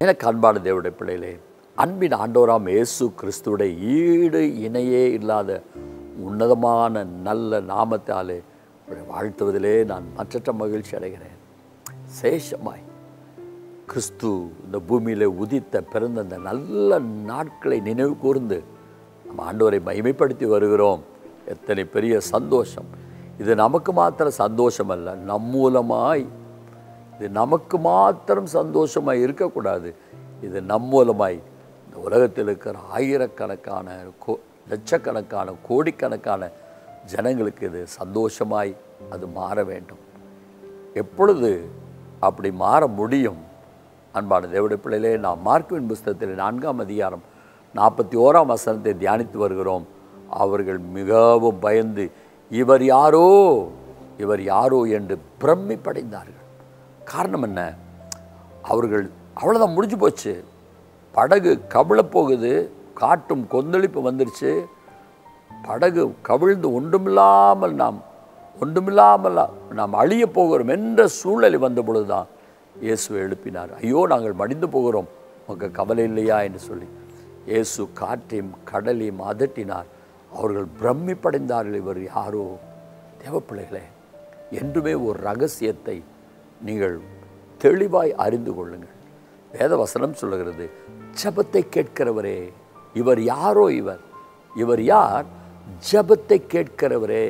எனக்கு அன்பான தேவனுடைய பிள்ளைகளே அன்பின் ஆண்டோராம் இயேசு கிறிஸ்துவுடைய ஈடு இணையே இல்லாத உன்னதமான நல்ல நாமத்தாலே உங்களை வாழ்த்துவதிலே நான் மற்றற்ற மகிழ்ச்சி அடைகிறேன் சேஷமாய் கிறிஸ்து இந்த பூமியில் உதித்த பிறந்த அந்த நல்ல நாட்களை நினைவு கூர்ந்து நம்ம ஆண்டவரை மகிமைப்படுத்தி வருகிறோம் எத்தனை பெரிய சந்தோஷம் இது நமக்கு மாத்திரம் சந்தோஷம் அல்ல நம் மூலமாய் இது நமக்கு மாத்திரம் சந்தோஷமாய் இருக்கக்கூடாது இது நம் மூலமாய் இந்த உலகத்தில் இருக்கிற ஆயிரக்கணக்கான கோ லட்சக்கணக்கான கோடிக்கணக்கான ஜனங்களுக்கு இது சந்தோஷமாய் அது மாற வேண்டும் எப்பொழுது அப்படி மாற முடியும் அன்பான தேவடைய பிள்ளையிலே நாம் மார்க்குவின் புஸ்தகத்தில் நான்காம் அதிகாரம் நாற்பத்தி ஓராம் வசனத்தை தியானித்து வருகிறோம் அவர்கள் மிகவும் பயந்து இவர் யாரோ இவர் யாரோ என்று பிரமிப்படைந்தார்கள் காரணம் என்ன அவர்கள் அவ்வளோதான் முடிஞ்சு போச்சு படகு கவிழப் போகுது காட்டும் கொந்தளிப்பு வந்துருச்சு படகு கவிழ்ந்து ஒன்றுமில்லாமல் நாம் ஒன்றுமில்லாமல் நாம் அழிய போகிறோம் என்ற சூழ்நிலை வந்த பொழுதுதான் இயேசுவை எழுப்பினார் ஐயோ நாங்கள் மடிந்து போகிறோம் உங்க கவலை இல்லையா என்று சொல்லி இயேசு காற்றையும் கடலையும் அதட்டினார் அவர்கள் பிரமிப்படைந்தார்கள் இவர் யாரோ தேவப்பிள்ளைகளே என்றுமே ஒரு ரகசியத்தை நீங்கள் தெளிவாய் அறிந்து கொள்ளுங்கள் வேதவசனம் சொல்லுகிறது ஜபத்தை கேட்கிறவரே இவர் யாரோ இவர் இவர் யார் ஜபத்தை கேட்கிறவரே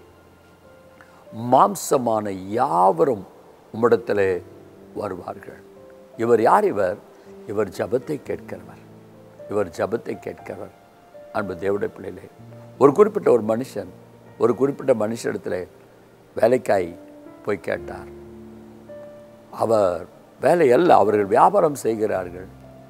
மாம்சமான யாவரும் உம்மிடத்திலே வருவார்கள் இவர் யார் இவர் இவர் ஜபத்தை கேட்கிறவர் இவர் ஜபத்தை கேட்கிறவர் அன்பு தேவடைய பிள்ளைகளே ஒரு குறிப்பிட்ட ஒரு மனுஷன் ஒரு குறிப்பிட்ட மனுஷனிடத்தில் வேலைக்காய் போய் கேட்டார் அவர் வேலை அல்ல அவர்கள் வியாபாரம் செய்கிறார்கள்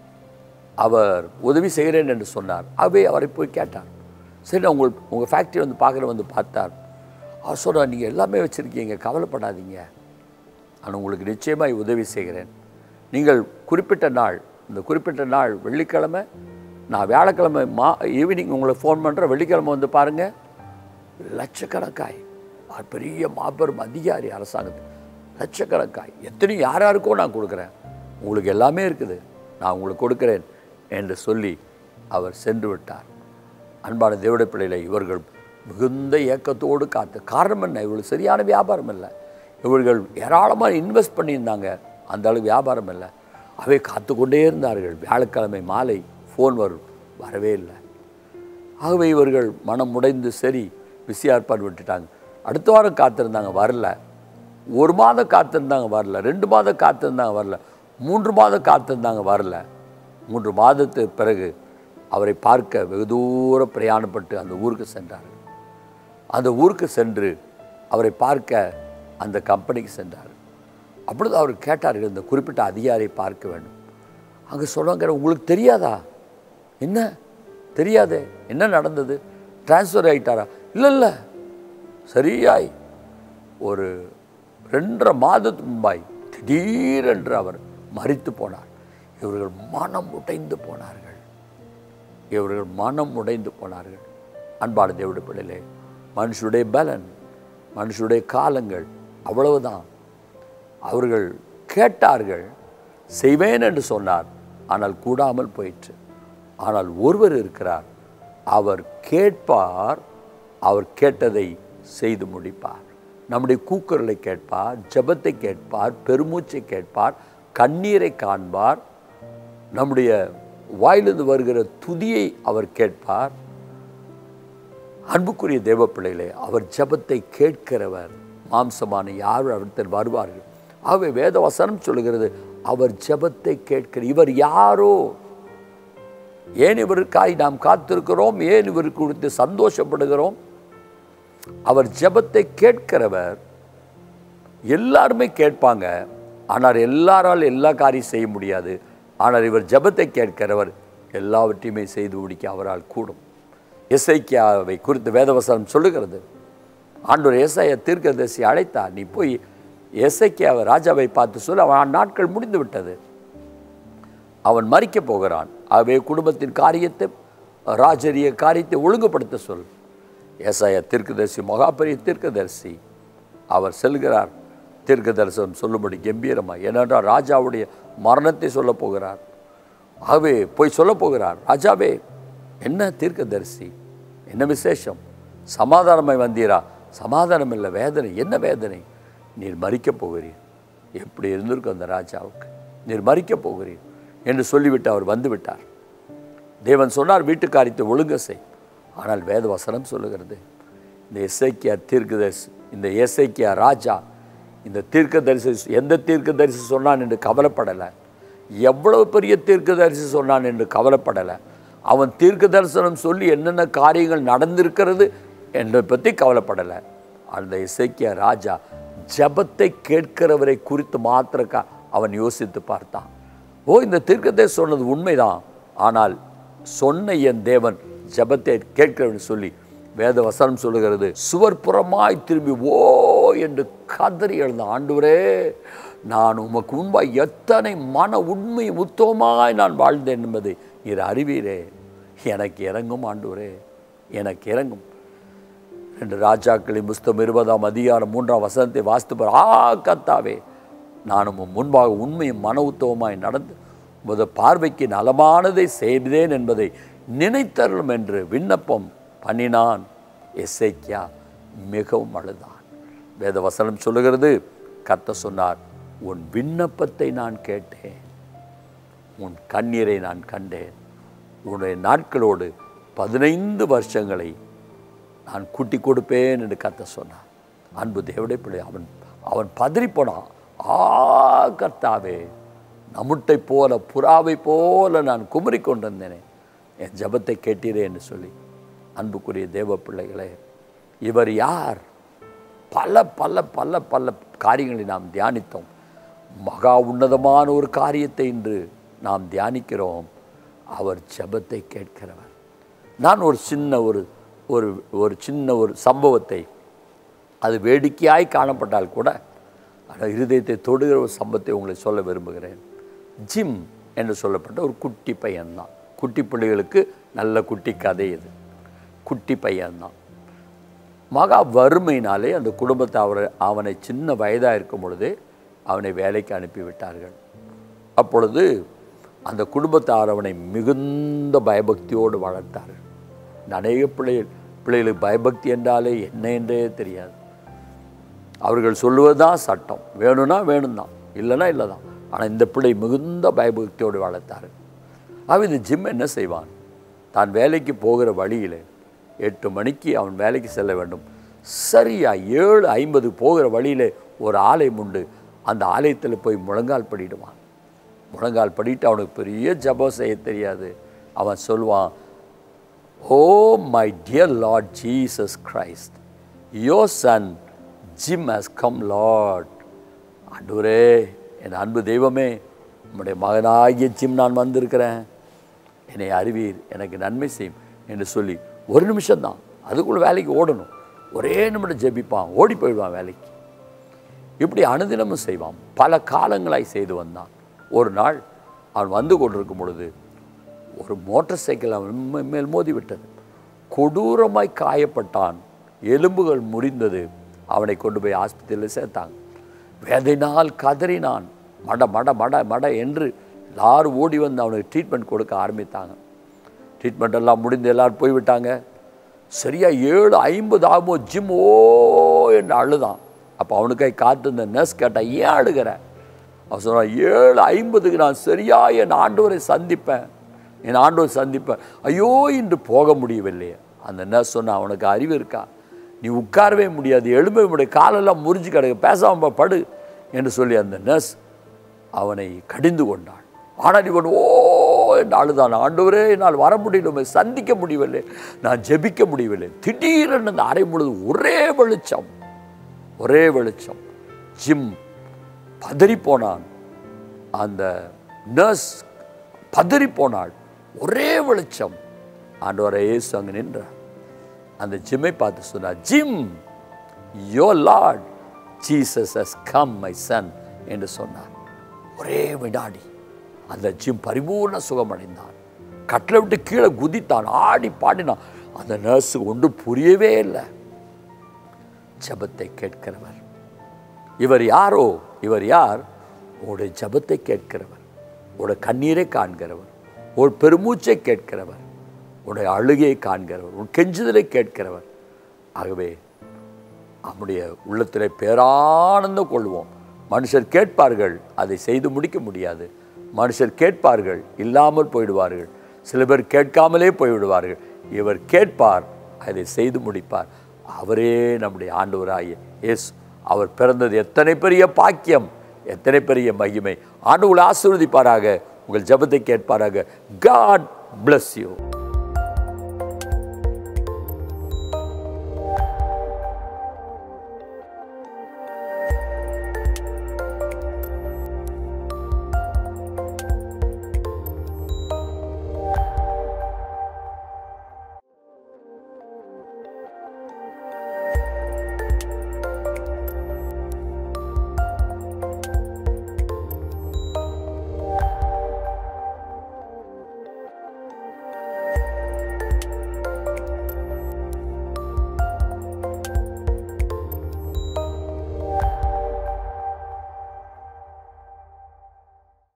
அவர் உதவி செய்கிறேன் என்று சொன்னார் அவே அவரை போய் கேட்டார் சரி நான் உங்கள் உங்கள் ஃபேக்ட்ரி வந்து பார்க்குற வந்து பார்த்தார் அவர் சொன்னார் நீங்கள் எல்லாமே வச்சுருக்கீங்க கவலைப்படாதீங்க நான் உங்களுக்கு நிச்சயமாய் உதவி செய்கிறேன் நீங்கள் குறிப்பிட்ட நாள் இந்த குறிப்பிட்ட நாள் வெள்ளிக்கிழமை நான் வியாழக்கிழமை மா ஈவினிங் உங்களை ஃபோன் பண்ணுறேன் வெள்ளிக்கிழமை வந்து பாருங்கள் லட்சக்கணக்காய் அவர் பெரிய மாபெரும் அதிகாரி அரசாங்கத்துக்கு லட்சக்கணக்காய் எத்தனையும் யார் யாருக்கோ நான் கொடுக்குறேன் உங்களுக்கு எல்லாமே இருக்குது நான் உங்களுக்கு கொடுக்குறேன் என்று சொல்லி அவர் சென்று விட்டார் அன்பான தேவடைய பிள்ளைகளை இவர்கள் மிகுந்த ஏக்கத்தோடு காத்து காரணம் என்ன இவங்களுக்கு சரியான வியாபாரம் இல்லை இவர்கள் ஏராளமாக இன்வெஸ்ட் பண்ணியிருந்தாங்க அந்த அளவு வியாபாரம் இல்லை அவை காத்து கொண்டே இருந்தார்கள் வியாழக்கிழமை மாலை ஃபோன் வரும் வரவே இல்லை ஆகவே இவர்கள் மனம் உடைந்து சரி விசியார்பாடு விட்டுட்டாங்க அடுத்த வாரம் காத்திருந்தாங்க வரல ஒரு மாதம் காத்திருந்தாங்க வரல ரெண்டு மாதம் காத்திருந்தாங்க வரல மூன்று மாதம் காத்திருந்தாங்க வரல மூன்று மாதத்துக்கு பிறகு அவரை பார்க்க வெகு தூரம் பிரயாணப்பட்டு அந்த ஊருக்கு சென்றார்கள் அந்த ஊருக்கு சென்று அவரை பார்க்க அந்த கம்பெனிக்கு சென்றார் அப்பொழுது அவர் கேட்டார்கள் இந்த குறிப்பிட்ட அதிகாரியை பார்க்க வேண்டும் அங்கே சொல்லுவாங்க உங்களுக்கு தெரியாதா என்ன தெரியாதே என்ன நடந்தது டிரான்ஸ்ஃபர் ஆகிட்டாரா இல்லை இல்லை சரியாய் ஒரு ரெண்டரை மாதத்துக்கு முன்பாய் திடீரென்று அவர் மறித்து போனார் இவர்கள் மனம் உடைந்து போனார்கள் இவர்கள் மனம் உடைந்து போனார்கள் அன்பான தேவடைய பிள்ளைகளே மனுஷருடைய பலன் மனுஷருடைய காலங்கள் அவ்வளவுதான் அவர்கள் கேட்டார்கள் செய்வேன் என்று சொன்னார் ஆனால் கூடாமல் போயிற்று ஆனால் ஒருவர் இருக்கிறார் அவர் கேட்பார் அவர் கேட்டதை செய்து முடிப்பார் நம்முடைய கூக்குரலை கேட்பார் ஜெபத்தை கேட்பார் பெருமூச்சை கேட்பார் கண்ணீரை காண்பார் நம்முடைய வாயிலிருந்து வருகிற துதியை அவர் கேட்பார் அன்புக்குரிய தேவ பிள்ளைகளே அவர் ஜெபத்தை கேட்கிறவர் மாம்சமான யார் அவர்த்தர் வருவார்கள் ஆகவே வேதவசனம் சொல்லுகிறது அவர் ஜெபத்தை கேட்கிற இவர் யாரோ ஏன் இவருக்காய் நாம் காத்திருக்கிறோம் ஏன் இவருக்கு குறித்து சந்தோஷப்படுகிறோம் அவர் ஜெபத்தை கேட்கிறவர் எல்லாருமே கேட்பாங்க ஆனால் எல்லாரால் எல்லா காரியம் செய்ய முடியாது ஆனால் இவர் ஜெபத்தை கேட்கிறவர் எல்லாவற்றையுமே செய்து முடிக்க அவரால் கூடும் எஸ்ஐக்கியாவை குறித்து வேதவசனம் சொல்லுகிறது ஆண்டவர் ஏசாய தீர்க்கதரிசி அழைத்தார் நீ போய் எஸ்ஐக்கியாவை ராஜாவை பார்த்து சொல்லு அவன் நாட்கள் முடிந்து விட்டது அவன் மறிக்கப் போகிறான் ஆகவே குடும்பத்தின் காரியத்தை ராஜரிய காரியத்தை ஒழுங்குபடுத்த சொல் ஏசாய தீர்க்கதரிசி மகாபெரிய தீர்க்கதரிசி அவர் செல்கிறார் தீர்க்க தரிசனம் சொல்லும்படி கம்பீரமாக ஏனென்றால் ராஜாவுடைய மரணத்தை சொல்லப் போகிறார் ஆகவே போய் சொல்லப் போகிறார் ராஜாவே என்ன தீர்க்கதரிசி என்ன விசேஷம் சமாதானமாய் வந்தீரா சமாதானம் இல்லை வேதனை என்ன வேதனை நீர் மறிக்கப் போகிறீர் எப்படி இருந்திருக்கும் அந்த ராஜாவுக்கு நீர் மறிக்கப் போகிறீர் என்று சொல்லிவிட்டு அவர் வந்து விட்டார் தேவன் சொன்னார் வீட்டு காரியத்தை ஒழுங்க செய் ஆனால் வேத வசனம் சொல்லுகிறது இந்த எசைக்கியா தீர்க்கதரிசி இந்த எசைக்கியா ராஜா இந்த தீர்க்கதரிசி எந்த தீர்க்கதரிசி சொன்னான் என்று கவலைப்படலை எவ்வளவு பெரிய தீர்க்கதரிசி சொன்னான் என்று கவலைப்படலை அவன் தீர்க்க தரிசனம் சொல்லி என்னென்ன காரியங்கள் நடந்திருக்கிறது என்பதை பற்றி கவலைப்படலை அந்த இசைக்கிய ராஜா ஜெபத்தை கேட்கிறவரை குறித்து மாத்திரக்கா அவன் யோசித்து பார்த்தான் ஓ இந்த தீர்க்கத்தை சொன்னது உண்மைதான் ஆனால் சொன்ன என் தேவன் ஜெபத்தை கேட்கிறவன் சொல்லி வேத வசனம் சொல்லுகிறது சுவர் புறமாய் திரும்பி ஓ என்று கதறி எழுந்த ஆண்டவரே நான் உமக்கு முன்பாய் எத்தனை மன உண்மை உத்தமமாய் நான் வாழ்ந்தேன் என்பதை நீர் அறிவீரே எனக்கு இறங்கும் ஆண்டவரே எனக்கு இறங்கும் ரெண்டு ராஜாக்களின் புஸ்தகம் இருபதாம் அதிகாரம் மூன்றாம் வசனத்தை வாசித்து பார் ஆ கத்தாவே நானும் உம் முன்பாக உண்மையும் மன உத்தவமாய் நடந்து உமது பார்வைக்கு நலமானதை செய்தேன் என்பதை நினைத்தருளும் என்று விண்ணப்பம் பண்ணினான் எசேக்கியா மிகவும் அழுதான் வேத வசனம் சொல்லுகிறது கத்த சொன்னார் உன் விண்ணப்பத்தை நான் கேட்டேன் உன் கண்ணீரை நான் கண்டேன் உன்னுடைய நாட்களோடு பதினைந்து வருஷங்களை நான் கூட்டி கொடுப்பேன் என்று கத்த சொன்னான் அன்பு தேவடைய பிள்ளை அவன் அவன் பதறிப்போனான் ஆ கர்த்தாவே நமுட்டை போல புறாவை போல நான் குமரி கொண்டிருந்தேனே என் ஜபத்தை கேட்டீரே என்று சொல்லி அன்புக்குரிய தேவ பிள்ளைகளே இவர் யார் பல பல பல பல காரியங்களை நாம் தியானித்தோம் மகா உன்னதமான ஒரு காரியத்தை இன்று நாம் தியானிக்கிறோம் அவர் ஜெபத்தை கேட்கிறவர் நான் ஒரு சின்ன ஒரு ஒரு ஒரு சின்ன ஒரு சம்பவத்தை அது வேடிக்கையாய் காணப்பட்டால் கூட ஆனால் இருதயத்தை தொடுகிற ஒரு சம்பவத்தை உங்களை சொல்ல விரும்புகிறேன் ஜிம் என்று சொல்லப்பட்ட ஒரு குட்டி பையன்தான் குட்டி பிள்ளைகளுக்கு நல்ல குட்டி கதை இது குட்டி பையன்தான் மகா வறுமையினாலே அந்த குடும்பத்தை அவரை அவனை சின்ன வயதாக இருக்கும் பொழுதே அவனை வேலைக்கு அனுப்பிவிட்டார்கள் அப்பொழுது அந்த குடும்பத்தார் அவனை மிகுந்த பயபக்தியோடு வளர்த்தார்கள் இந்த அநேக பிள்ளைகள் பிள்ளைகளுக்கு பயபக்தி என்றாலே என்ன என்றே தெரியாது அவர்கள் சொல்லுவது தான் சட்டம் வேணும்னா வேணும் தான் இல்லைன்னா இல்லை தான் ஆனால் இந்த பிள்ளை மிகுந்த பயபக்தியோடு வளர்த்தாரு அவன் இந்த ஜிம் என்ன செய்வான் தான் வேலைக்கு போகிற வழியில் எட்டு மணிக்கு அவன் வேலைக்கு செல்ல வேண்டும் சரியா ஏழு ஐம்பது போகிற வழியில் ஒரு ஆலயம் உண்டு அந்த ஆலயத்தில் போய் முழங்கால் படிடுவான் முழங்கால் படிட்டு அவனுக்கு பெரிய ஜபம் செய்ய தெரியாது அவன் சொல்லுவான் oh my dear Lord Jesus Christ your son Jim has come Lord ஆண்டவரே என் அன்பு தெய்வமே உம்முடைய மகனாகிய ஜிம் நான் வந்திருக்கிறேன் என்னை அறிவீர் எனக்கு நன்மை செய்யும் என்று சொல்லி ஒரு நிமிஷம்தான் அதுக்குள்ளே வேலைக்கு ஓடணும் ஒரே நிமிடம் ஜெபிப்பான் ஓடி போயிடுவான் வேலைக்கு இப்படி அனுதினமும் செய்வான் பல காலங்களாய் செய்து வந்தான் ஒரு நாள் அவன் வந்து கொண்டிருக்கும் பொழுது ஒரு மோட்டார் சைக்கிள் அவன் மே- மேல் மோதி விட்டது கொடூரமாய் காயப்பட்டான் எலும்புகள் முறிந்தது அவனை கொண்டு போய் ஆஸ்பத்திரியில் சேர்த்தாங்க வேதைனால் கதறினான் மட மட மட மட என்று எல்லாரும் ஓடி வந்து அவனுக்கு ட்ரீட்மெண்ட் கொடுக்க ஆரம்பித்தாங்க ட்ரீட்மெண்ட் எல்லாம் முடிந்து எல்லாரும் போய்விட்டாங்க சரியா ஏழு ஐம்பது ஆகுமோ ஜிம் ஓ என்று அழுதான் அப்போ அவனுக்காய் காத்து இந்த நர்ஸ் கேட்டா ஏன் அழுகிற அவன் சொன்னான் ஏழு ஐம்பதுக்கு நான் சரியா என் ஆண்டவரை சந்திப்பேன் என் ஆண்டவரை சந்திப்பேன் ஐயோ இன்று போக முடியவில்லையே அந்த நர்ஸ் சொன்னா அவனுக்கு அறிவு இருக்கா நீ உட்காரவே முடியாது எழும்ப முடிய காலெல்லாம் முறிஞ்சு கிடக்கு பேசாம படு என்று சொல்லி அந்த நர்ஸ் அவனை கடிந்து கொண்டாள் ஆனால் இவன் ஓ என்று அழுதான் ஆண்டவரே என்னால் வர முடியல உம்மை சந்திக்க முடியவில்லை நான் ஜெபிக்க முடியவில்லை திடீரென்று அந்த அறை முழுது ஒரே வெளிச்சம் ஒரே வெளிச்சம் ஜிம் பதறிப்போனான் அந்த நர்ஸ் பதறிப்போனாள் ஒரே வெளிச்சம் ஆண்டவரை இயேசு அங்கே நின்றார் அந்த ஜிம்மை பார்த்து சொன்னார் Jim your Lord Jesus has come my son என்று சொன்னார் ஒரே வினாடி அந்த ஜிம் பரிபூர்ண சுகமடைந்தான் கட்டில விட்டு கீழே குதித்தான் ஆடி பாடினான் அந்த நர்ஸுக்கு ஒன்றும் புரியவே இல்லை ஜெபத்தை கேட்கிறவர் இவர் யாரோ இவர் யார் உங்களுடைய ஜபத்தை கேட்கிறவர் உங்களுடைய கண்ணீரை காண்கிறவர் ஒரு பெருமூச்சை கேட்கிறவர் உடைய அழுகையை காண்கிறவர் உன் கெஞ்சுதலை கேட்கிறவர் ஆகவே நம்முடைய உள்ளத்திலே பேரானந்தம் கொள்வோம் மனுஷர் கேட்பார்கள் அதை செய்து முடிக்க முடியாது மனுஷர் கேட்பார்கள் இல்லாமல் போயிடுவார்கள் சில பேர் கேட்காமலே போய்விடுவார்கள் இவர் கேட்பார் அதை செய்து முடிப்பார் அவரே நம்முடைய ஆண்டவராகிய இயேசு அவர் பிறந்தது எத்தனை பெரிய பாக்கியம் எத்தனை பெரிய மகிமை ஆண்டவங்களை ஆசீர்வதிப்பாராக உங்கள் ஜெபத்தை கேட்பாராக காட் bless you